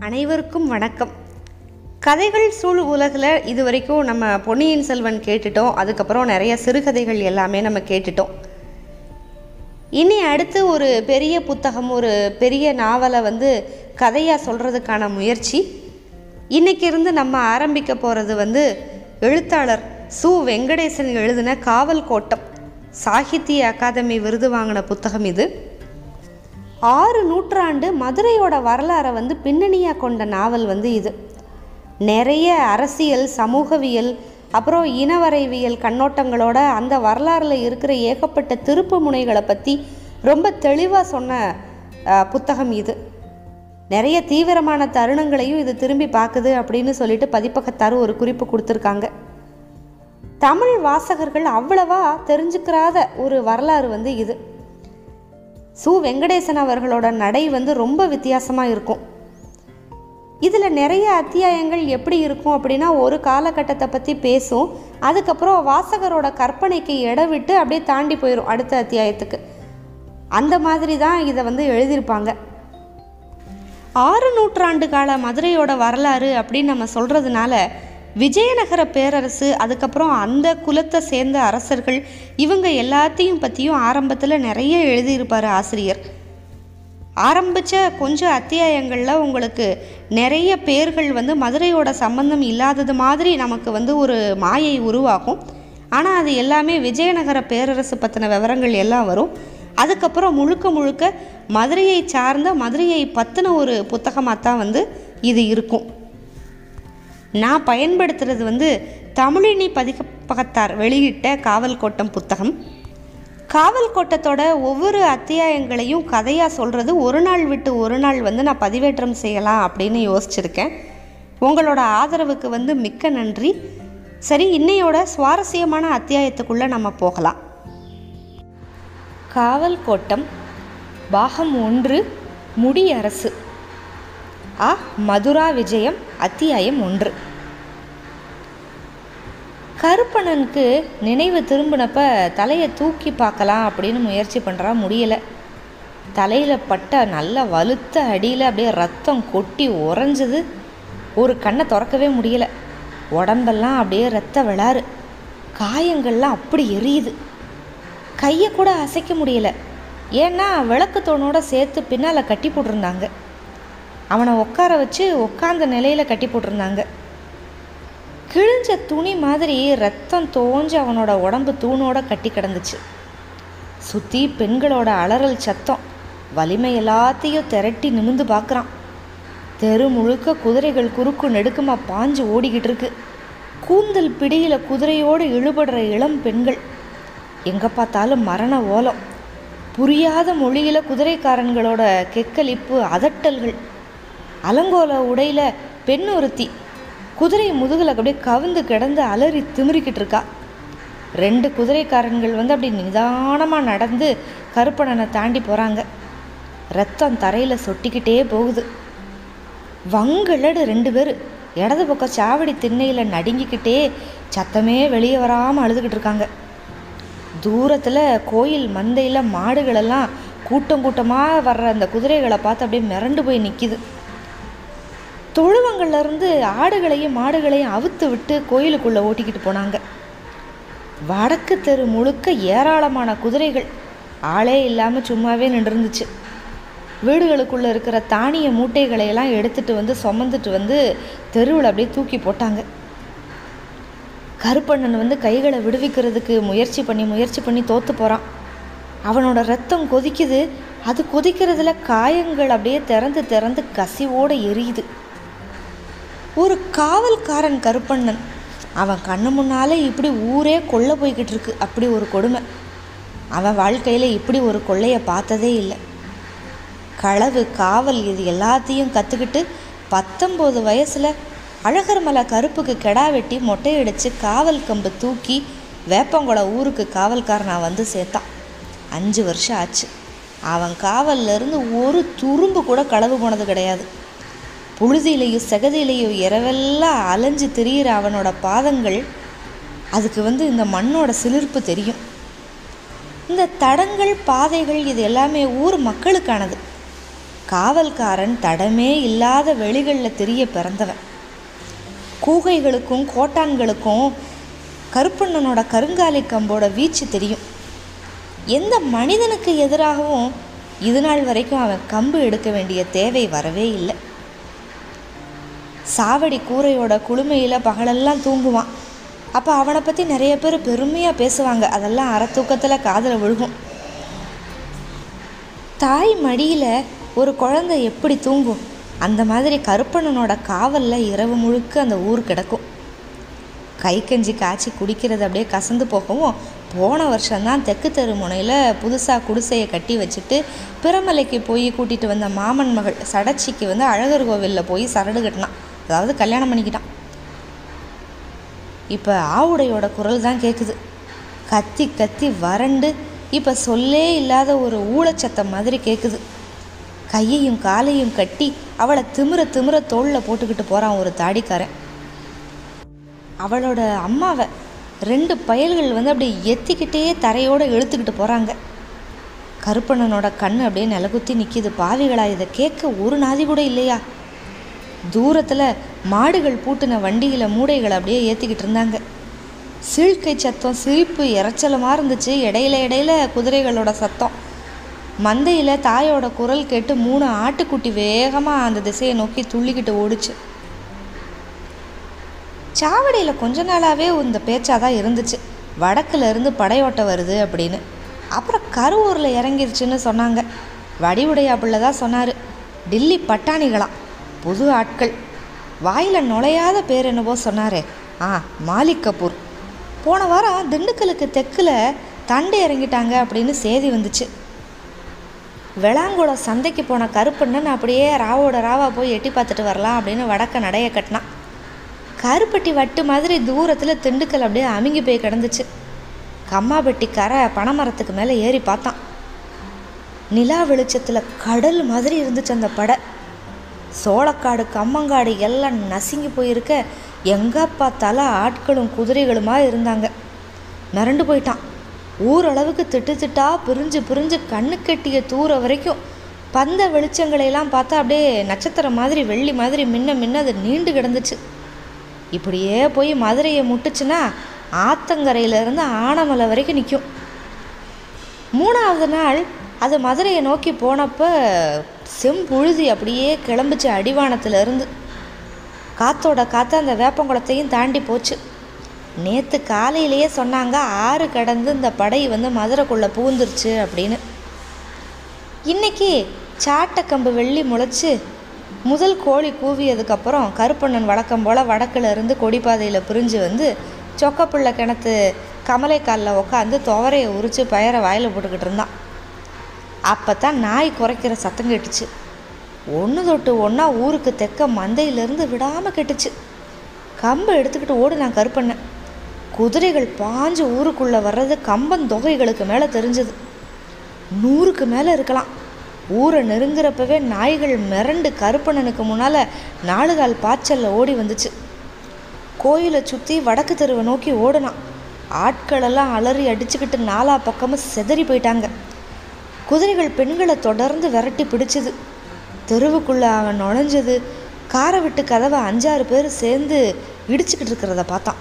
அனைவருக்கும் வணக்கம் கதைகள் சூழ் உலகில் இது வரைக்கும் நம்ம பொன்னியின் செல்வன் கேட்டுட்டோம் அதுக்கப்புறம் நிறைய சிறுகதைகள் எல்லாமே நம்ம கேட்டுட்டோம் இனி அடுத்து ஒரு பெரிய புத்தகம் ஒரு பெரிய நாவலை வந்து கதையாக சொல்கிறதுக்கான முயற்சி இன்னைக்கு இருந்து நம்ம ஆரம்பிக்க போகிறது வந்து எழுத்தாளர் சு வெங்கடேசன் எழுதின காவல் கோட்டம் சாகித்ய அகாதமி விருது வாங்கின புத்தகம் இது ஆறு நூற்றாண்டு மதுரையோட வரலாறை வந்து பின்னணியாக கொண்ட நாவல் வந்து இது நிறைய அரசியல் சமூகவியல் அப்புறம் இனவரைவியல் கண்ணோட்டங்களோட அந்த வரலாறில் இருக்கிற ஏகப்பட்ட திருப்பு முனைகளை பற்றி ரொம்ப தெளிவாக சொன்ன அஹ், புத்தகம் இது நிறைய தீவிரமான தருணங்களையும் இது திரும்பி பார்க்குது அப்படின்னு சொல்லிட்டு பதிப்பகத்தார் ஒரு குறிப்பு கொடுத்துருக்காங்க தமிழ் வாசகர்கள் அவ்வளவா தெரிஞ்சுக்கிறாத ஒரு வரலாறு வந்து இது சு வெங்கடேசன் அவர்களோட நடை வந்து ரொம்ப வித்தியாசமாக இருக்கும் இதில் நிறைய அத்தியாயங்கள் எப்படி இருக்கும் அப்படின்னா ஒரு காலகட்டத்தை பற்றி பேசும் அதுக்கப்புறம் வாசகரோட கற்பனைக்கு இட விட்டு அப்படியே தாண்டி போயிடும் அடுத்த அத்தியாயத்துக்கு அந்த மாதிரி தான் இதை வந்து எழுதியிருப்பாங்க ஆறு நூற்றாண்டு கால மதுரையோட வரலாறு அப்படின்னு நம்ம சொல்கிறதுனால விஜயநகர பேரரசு அதுக்கப்புறம் அந்த குலத்தை சேர்ந்த அரசர்கள் இவங்க எல்லாத்தையும் பற்றியும் ஆரம்பத்தில் நிறைய எழுதியிருப்பார் ஆசிரியர் ஆரம்பித்த கொஞ்சம் அத்தியாயங்களில் உங்களுக்கு நிறைய பேர்கள் வந்து மதுரையோட சம்பந்தம் இல்லாதது மாதிரி நமக்கு வந்து ஒரு மாயை உருவாகும் ஆனால் அது எல்லாமே விஜயநகர பேரரசு பற்றின விவரங்கள் எல்லாம் வரும் அதுக்கப்புறம் முழுக்க முழுக்க மதுரையை சார்ந்த மதுரையை பற்றின ஒரு புத்தகமாக தான் வந்து இது இருக்கும் நான் பயன்படுத்துறது வந்து தமிழினி பதிப்பகத்தார் வெளியிட்ட காவல் கோட்டம் புத்தகம் காவல் கோட்டத்தோட ஒவ்வொரு அத்தியாயங்களையும் கதையாக சொல்கிறது ஒரு நாள் விட்டு ஒரு நாள் வந்து நான் பதிவேற்றம் செய்யலாம் அப்படின்னு யோசிச்சிருக்கேன் உங்களோட ஆதரவுக்கு வந்து மிக்க நன்றி சரி இன்னையோட சுவாரஸ்யமான அத்தியாயத்துக்குள்ளே நம்ம போகலாம் காவல் கோட்டம் பாகம் ஒன்று முடியரசு ஆ மதுரா விஜயம் அத்தியாயம் ஒன்று கருப்பணனுக்கு நினைவு திரும்பினப்ப தலையை தூக்கி பார்க்கலாம் அப்படின்னு முயற்சி பண்ணுறா முடியலை தலையில் பட்ட நல்ல வலுத்த அடியில் அப்படியே ரத்தம் கொட்டி உறைஞ்சது ஒரு கண்ணை திறக்கவே முடியலை உடம்பெல்லாம் அப்படியே ரத்த விளாறு காயங்கள்லாம் அப்படி எரியுது கையை கூட அசைக்க முடியல ஏன்னா விளக்கு தூணோட சேர்த்து பின்னால் கட்டி போட்டிருந்தாங்க அவனை உட்கார வச்சு உட்காந்த நிலையில் கட்டி போட்டிருந்தாங்க கிழிஞ்ச துணி மாதிரி ரத்தம் தோஞ்சு அவனோட உடம்பு தூணோட கட்டி கிடந்துச்சு சுற்றி பெண்களோட அலறல் சத்தம் வலிமை எல்லாத்தையும் திரட்டி நிமிந்து பார்க்குறான் தெரு முழுக்க குதிரைகள் குறுக்கு நெடுக்குமா பாஞ்சு ஓடிக்கிட்டு இருக்கு கூந்தல் பிடியில் குதிரையோடு இழுபடுற இளம் பெண்கள் எங்கே பார்த்தாலும் மரண ஓலம் புரியாத மொழியில் குதிரைக்காரன்களோட கெக்கலிப்பு அதட்டல்கள் அலங்கோல உடையில பெண் ஒருத்தி குதிரை முதுகில் அப்படியே கவிந்து கிடந்து அலறி திமிரிக்கிட்டு இருக்கா ரெண்டு குதிரைக்காரன்கள் வந்து அப்படி நிதானமாக நடந்து கருப்பணனை தாண்டி போகிறாங்க ரத்தம் தரையில் சொட்டிக்கிட்டே போகுது வங்களடு ரெண்டு பேர் இடது பக்கம் சாவடி திண்ணையில் நடுங்கிக்கிட்டே சத்தமே வெளியே வராமல் அழுதுகிட்டு இருக்காங்க தூரத்தில் கோயில் மந்தையில் மாடுகளெல்லாம் கூட்டம் கூட்டமாக வர்ற அந்த குதிரைகளை பார்த்து அப்படியே மிரண்டு போய் நிற்கிது தொழுவங்கள்ல இருந்து ஆடுகளையும் மாடுகளையும் அவுத்து விட்டு கோயிலுக்குள்ளே ஓட்டிக்கிட்டு போனாங்க வடக்கு தெரு முழுக்க ஏராளமான குதிரைகள் ஆளே இல்லாமல் சும்மாவே நின்றுருந்துச்சு வீடுகளுக்குள்ளே இருக்கிற தானிய மூட்டைகளை எல்லாம் எடுத்துட்டு வந்து சுமந்துட்டு வந்து தெருவில் அப்படியே தூக்கி போட்டாங்க கருப்பண்ணன் வந்து கைகளை விடுவிக்கிறதுக்கு முயற்சி பண்ணி முயற்சி பண்ணி தோத்து போகிறான் அவனோட ரத்தம் கொதிக்குது அது கொதிக்கிறதுல காயங்கள் அப்படியே திறந்து திறந்து கசிவோடு எரியுது ஒரு காவல்காரன் கருப்பண்ணன் அவன் கண்ணு முன்னாலே இப்படி ஊரே கொல்ல போய்கிட்டு இருக்கு அப்படி ஒரு கொடுமை அவன் வாழ்க்கையில் இப்படி ஒரு கொள்ளையை பார்த்ததே இல்லை களவு காவல் இது எல்லாத்தையும் கற்றுக்கிட்டு பத்தொம்போது வயசில் அழகர் மலை கருப்புக்கு கெடா வெட்டி மொட்டையடிச்சு காவல் கம்பு தூக்கி வேப்பங்குள ஊருக்கு காவல்காரனாக வந்து சேர்த்தான் அஞ்சு வருஷம் ஆச்சு அவன் காவல்ல இருந்து ஒரு துரும்பு கூட களவு போனது கிடையாது புழுதியிலையும் செகதியிலையும் இரவெல்லாம் அலைஞ்சு திரியிற அவனோட பாதங்கள் அதுக்கு வந்து இந்த மண்ணோட சிலிர்ப்பு தெரியும் இந்த தடங்கள் பாதைகள் இது எல்லாமே ஊர் மக்களுக்கானது காவல்காரன் தடமே இல்லாத வெளிகளில் தெரிய பிறந்தவன் கூகைகளுக்கும் கோட்டான்களுக்கும் கருப்பண்ணனோட கருங்காலி கம்போட வீச்சு தெரியும் எந்த மனிதனுக்கு எதிராகவும் இது நாள் வரைக்கும் அவன் கம்பு எடுக்க வேண்டிய தேவை வரவே இல்லை சாவடி கூரையோட குளுமையில் பகலெல்லாம் தூங்குவான் அப்போ அவனை பற்றி நிறைய பேர் பெருமையாக பேசுவாங்க அதெல்லாம் அரை தூக்கத்தில் காதில் விழுகும் தாய் மடியில் ஒரு குழந்தை எப்படி தூங்கும் அந்த மாதிரி கருப்பண்ணனோட காவலில் இரவு முழுக்க அந்த ஊர் கிடக்கும் கை கஞ்சி காய்ச்சி குடிக்கிறது அப்படியே கசந்து போகவும் போன வருஷம்தான் தெற்கு தெரு முனையில் புதுசாக குடிசையை கட்டி வச்சுட்டு பிரமலைக்கு போய் கூட்டிகிட்டு வந்த மாமன் மகள் சடச்சிக்கு வந்து அழகர் கோவிலில் போய் சரடு கட்டினான் அதாவது கல்யாணம் பண்ணிக்கிட்டான் இப்போ ஆவுடையோட குரல் தான் கேட்குது கத்தி கத்தி வறண்டு இப்போ சொல்லே இல்லாத ஒரு ஊழச்சத்தம் மாதிரி கேட்குது கையையும் காலையும் கட்டி அவளை திமிர திமிர தோளில் போட்டுக்கிட்டு போகிறான் ஒரு தாடிக்காரன் அவளோட அம்மாவை ரெண்டு பயல்கள் வந்து அப்படியே எத்திக்கிட்டே தரையோடு இழுத்துக்கிட்டு போகிறாங்க கருப்பண்ணனோட கண் அப்படியே நிலகுத்தி நிற்கிது பாவிகளா இதை கேட்க ஒரு நாதி கூட இல்லையா தூரத்தில் மாடுகள் பூட்டின வண்டியில் மூடைகளை அப்படியே ஏற்றிக்கிட்டு இருந்தாங்க சீழ்க்கை சத்தம் சிரிப்பு இறைச்சலமாக இருந்துச்சு இடையில இடையில குதிரைகளோட சத்தம் மந்தையில் தாயோட குரல் கேட்டு மூணு ஆட்டுக்குட்டி வேகமாக அந்த திசையை நோக்கி துள்ளிக்கிட்டு ஓடுச்சு சாவடியில் கொஞ்ச நாளாகவே இந்த பேச்சாக தான் இருந்துச்சு வடக்குல இருந்து படையோட்ட வருது அப்படின்னு அப்புறம் கருவூரில் இறங்கிருச்சுன்னு சொன்னாங்க வடிவுடையா பிள்ளை தான் சொன்னார் டில்லி பட்டாணிகளாம் புது ஆட்கள் வாயில் நுழையாத பேர் என்னவோ சொன்னாரே ஆ மாலிக் கபூர் போன வாரம் திண்டுக்கலுக்கு தெற்கில் தண்டு இறங்கிட்டாங்க அப்படின்னு செய்தி வந்துச்சு வெளாங்குளம் சந்தைக்கு போன கருப்பண்ணன் அப்படியே ராவோட ராவா போய் எட்டி பார்த்துட்டு வரலாம் அப்படின்னு வடக்க நடைய கட்டினான் கருப்பட்டி வட்டு மாதிரி தூரத்தில் திண்டுக்கல் அப்படியே அமுங்கி போய் கிடந்துச்சு கம்மாப்பட்டி கரை பனைமரத்துக்கு மேலே ஏறி பார்த்தான் நிலா வெளிச்சத்தில் கடல் மாதிரி இருந்துச்சு அந்த படை சோளக்காடு கம்மங்காடு எல்லாம் நசுங்கி போயிருக்க எங்கே பார்த்தாலும் ஆட்களும் குதிரைகளுமா இருந்தாங்க மிரண்டு போயிட்டான் ஊரளவுக்கு திட்டு திட்டா பிரிஞ்சு பிரிஞ்சு கண்ணு கட்டிய தூர வரைக்கும் பந்த வெளிச்சங்களையெல்லாம் பார்த்தா அப்படியே நட்சத்திரம் மாதிரி வெள்ளி மாதிரி மின்ன மின்ன அது நீண்டு கிடந்துச்சு இப்படியே போய் மதுரையை முட்டுச்சுன்னா ஆத்தங்கரையிலேருந்து ஆனமலை வரைக்கும் நிற்கும் மூணாவது நாள் அது மதுரையை நோக்கி போனப்போ செம்புழுதி அப்படியே கிளம்புச்சு அடிவானத்திலிருந்து காத்தோட காற்று அந்த வேப்பங்குளத்தையும் தாண்டி போச்சு நேற்று காலையிலேயே சொன்னாங்க ஆறு கடந்து இந்த படை வந்து மதுரைக்குள்ளே பூந்துருச்சு அப்படின்னு இன்னைக்கு சாட்டக்கம்பு வெள்ளி முளைச்சு முதல் கோழி கூவியதுக்கப்புறம் கருப்பண்ணன் வழக்கம் போல் வடக்குல இருந்து கொடிப்பாதையில் பிரிஞ்சு வந்து சொக்கப்புள்ள கிணத்து கமலைக்காலில் உட்காந்து துவரையை உரித்து பயிரை வாயில் போட்டுக்கிட்டு இருந்தான் அப்போ தான் நாய் குறைக்கிற சத்தம் கேட்டுச்சு ஒன்று தொட்டு ஒன்றா ஊருக்கு தெக்க மந்தையிலேருந்து விடாமல் கெட்டுச்சு கம்பை எடுத்துக்கிட்டு ஓடு நான் கருப்பண்ணேன் குதிரைகள் பாஞ்சு ஊருக்குள்ளே வர்றது கம்பன் தொகைகளுக்கு மேலே தெரிஞ்சது நூறுக்கு மேலே இருக்கலாம் ஊரை நெருங்குறப்பவே நாய்கள் மிரண்டு கருப்பண்ணனுக்கு முன்னால் நாலுகால் பாய்ச்சலில் ஓடி வந்துச்சு கோயிலை சுற்றி வடக்கு தெருவை நோக்கி ஓடினான் ஆட்களெல்லாம் அலறி அடிச்சுக்கிட்டு நாலா பக்கமும் செதறி போயிட்டாங்க குதிரைகள் பெண்களை தொடர்ந்து விரட்டி பிடிச்சது தெருவுக்குள்ளே அவன் நுழைஞ்சது காரை விட்டு கதவை அஞ்சாறு பேர் சேர்ந்து இடிச்சுக்கிட்டு இருக்கிறத பார்த்தான்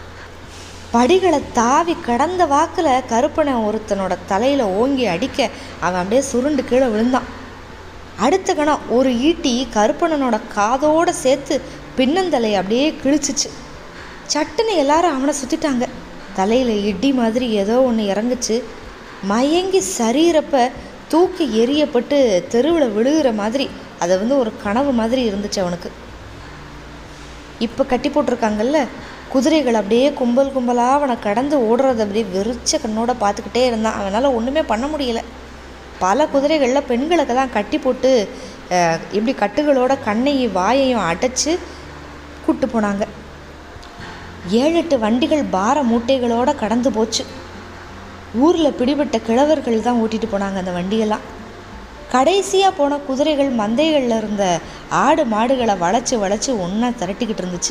படிகளை தாவி கடந்த வாக்கில் கருப்பனை ஒருத்தனோட தலையில் ஓங்கி அடிக்க அவன் அப்படியே சுருண்டு கீழே விழுந்தான் அடுத்த கணம் ஒரு ஈட்டி கருப்பணனோட காதோடு சேர்த்து பின்னந்தலை அப்படியே கிழிச்சிச்சு சட்டுன்னு எல்லாரும் அவனை சுற்றிட்டாங்க தலையில் இடி மாதிரி ஏதோ ஒன்று இறங்குச்சு மயங்கி சரீரப்ப தூக்கி எரியப்பட்டு தெருவில் விழுகிற மாதிரி அதை வந்து ஒரு கனவு மாதிரி இருந்துச்சு அவனுக்கு இப்போ கட்டி போட்டிருக்காங்கல்ல குதிரைகள் அப்படியே கும்பல் கும்பலாக அவனை கடந்து ஓடுறத அப்படியே வெறிச்ச கண்ணோட பார்த்துக்கிட்டே இருந்தான் அவனால் ஒன்றுமே பண்ண முடியல பல குதிரைகளில் பெண்களுக்கு தான் கட்டி போட்டு அஹ், இப்படி கட்டுகளோட கண்ணையும் வாயையும் அடைச்சி கூட்டு போனாங்க ஏழு எட்டு வண்டிகள் பார மூட்டைகளோட கடந்து போச்சு ஊரில் பிடிபட்ட கிழவர்கள் தான் ஓட்டிட்டு போனாங்க அந்த வண்டியெல்லாம் கடைசியாக போன குதிரைகள் மந்தைகளில் இருந்த ஆடு மாடுகளை வளைச்சு வளைச்சு ஒன்றா திரட்டிக்கிட்டு இருந்துச்சு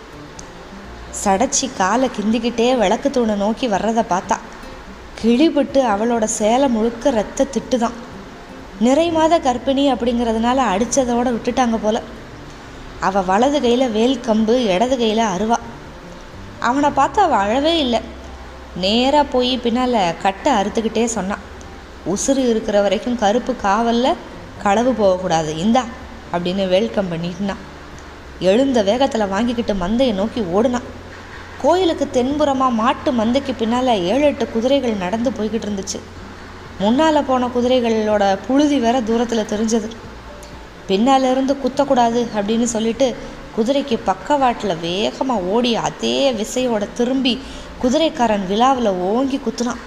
சடைச்சி காலை கிந்திக்கிட்டே விளக்கு தூணை நோக்கி வர்றதை பார்த்தா கிழிபட்டு அவளோட சேலை முழுக்க ரத்த திட்டு தான் நிறை மாத கர்ப்பிணி அப்படிங்கிறதுனால அடித்ததோட விட்டுட்டாங்க போல அவள் வலது கையில் வேல் கம்பு இடது கையில் அருவா அவனை பார்த்து அவள் அழவே இல்லை நேராக போய் பின்னால் கட்டை அறுத்துக்கிட்டே சொன்னான் உசுறு இருக்கிற வரைக்கும் கருப்பு காவலில் களவு போகக்கூடாது இந்தா அப்படின்னு வேல்கம்பை நீட்டினான் எழுந்த வேகத்தில் வாங்கிக்கிட்டு மந்தையை நோக்கி ஓடுனான் கோயிலுக்கு தென்புறமாக மாட்டு மந்தைக்கு பின்னால் ஏழு எட்டு குதிரைகள் நடந்து போய்கிட்டு இருந்துச்சு முன்னால் போன குதிரைகளோட புழுதி வேற தூரத்தில் தெரிஞ்சது பின்னால் இருந்து குத்தக்கூடாது அப்படின்னு சொல்லிட்டு குதிரைக்கு பக்கவாட்டில் வேகமாக ஓடி அதே விசையோட திரும்பி குதிரைக்காரன் விழாவில் ஓங்கி குத்துனான்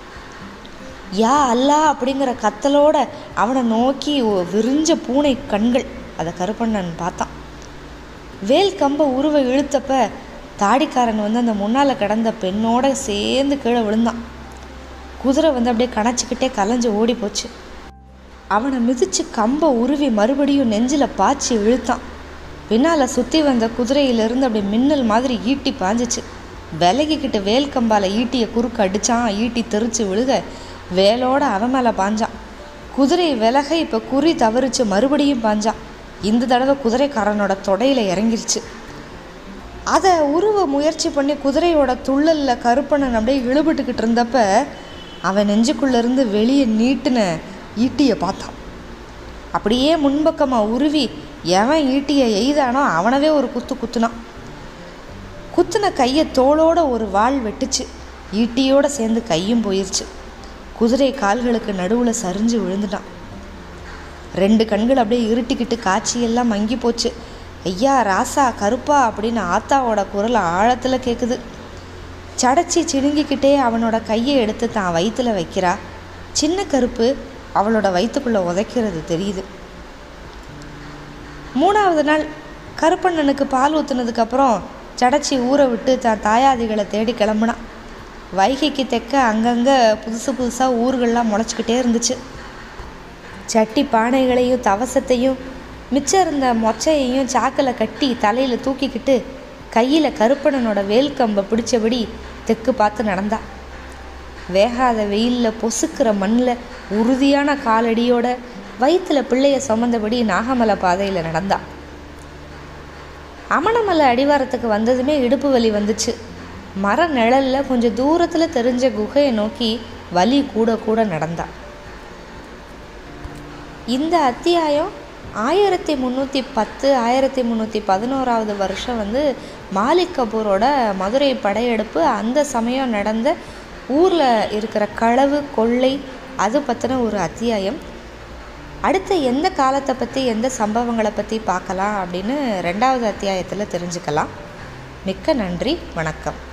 யா அல்லா அப்படிங்கிற கத்தலோட அவனை நோக்கி ஒ- விரிஞ்ச பூனை கண்கள் அதை கருப்பண்ணன் பார்த்தான் வேல் கம்ப உருவ இழுத்தப்ப தாடிக்காரன் வந்து அந்த முன்னால் கிடந்த பெண்ணோட சேர்ந்து கீழே விழுந்தான் குதிரை வந்து அப்படியே கணச்சிக்கிட்டே கலைஞ்சு ஓடி போச்சு அவனை மிதிச்சு கம்பை உருவி மறுபடியும் நெஞ்சில் பாய்ச்சி இழுத்தான் பின்னால் சுற்றி வந்த குதிரையிலிருந்து அப்படியே மின்னல் மாதிரி ஈட்டி பாஞ்சிச்சு விலகிக்கிட்டு வேல் கம்பால ஈட்டியை குறுக்க அடிச்சான் ஈட்டி தெரிச்சு விழுக வேலோட அவன் மேலே பாஞ்சான் குதிரை விலக இப்போ குறி தவறிச்சு மறுபடியும் பாஞ்சான் இந்த தடவை குதிரைக்காரனோட தொடையில் இறங்கிருச்சு அதை உருவ முயற்சி பண்ணி குதிரையோட துள்ளலில் கருப்பண்ணன் அப்படியே இழுபட்டுக்கிட்டு இருந்தப்ப அவன் நெஞ்சுக்குள்ளேருந்து வெளியே நீட்டின ஈட்டியை பார்த்தான் அப்படியே முன்பக்கமாக உருவி எவன் ஈட்டியை எய்தானோ அவனவே ஒரு குத்து குத்துனான் குத்துன கையை தோளோட ஒரு வாள் வெட்டுச்சு ஈட்டியோட சேர்ந்து கையும் போயிருச்சு குதிரை கால்களுக்கு நடுவில் சரிஞ்சு விழுந்துட்டான் ரெண்டு கண்கள் அப்படியே இருட்டிக்கிட்டு காட்சியெல்லாம் மங்கி போச்சு ஐயா ராசா கருப்பா அப்படின்னு ஆத்தாவோட குரல் ஆழத்தில் கேட்குது சடைச்சி சிணுங்கிக்கிட்டே அவனோட கையை எடுத்து தான் வயித்துல வைக்கிறா சின்ன கருப்பு அவளோட வயிற்றுக்குள்ளே உதைக்கிறது தெரியுது மூணாவது நாள் கருப்பண்ணனுக்கு பால் ஊற்றுனதுக்கப்புறம் சடைச்சி ஊற விட்டு தான் தாயாதிகளை தேடி கிளம்புனான் வைகைக்கு தெக்க அங்கங்கே புதுசு புதுசாக ஊர்கள்லாம் முளைச்சிக்கிட்டே இருந்துச்சு சட்டி பானைகளையும் தவசத்தையும் மிச்சம் இருந்த மொச்சையையும் சாக்கில் கட்டி தலையில் தூக்கிக்கிட்டு கையில் கருப்பணனோட வேல் கம்பை பிடிச்சபடி தெற்கு பார்த்து நடந்தா வேகாத வெயிலில் பொசுக்கிற மண்ணில் உறுதியான காலடியோட வயிற்றுல பிள்ளைய சுமந்தபடி நாகமலை பாதையில் நடந்தா அமணமலை அடிவாரத்துக்கு வந்ததுமே இடுப்பு வலி வந்துச்சு மர நிழல்ல கொஞ்சம் தூரத்தில் தெரிஞ்ச குகையை நோக்கி வலி கூட கூட நடந்தா இந்த அத்தியாயம் ஆயிரத்தி முந்நூற்றி பத்து ஆயிரத்தி முந்நூற்றி பதினோராவது வருஷம் வந்து மாலிக் கபூரோட மதுரை படையெடுப்பு அந்த சமயம் நடந்த ஊரில் இருக்கிற களவு கொள்ளை அது பற்றின ஒரு அத்தியாயம் அடுத்த எந்த காலத்தை பற்றி எந்த சம்பவங்களை பற்றி பார்க்கலாம் அப்படின்னு ரெண்டாவது அத்தியாயத்தில் தெரிஞ்சுக்கலாம் மிக்க நன்றி வணக்கம்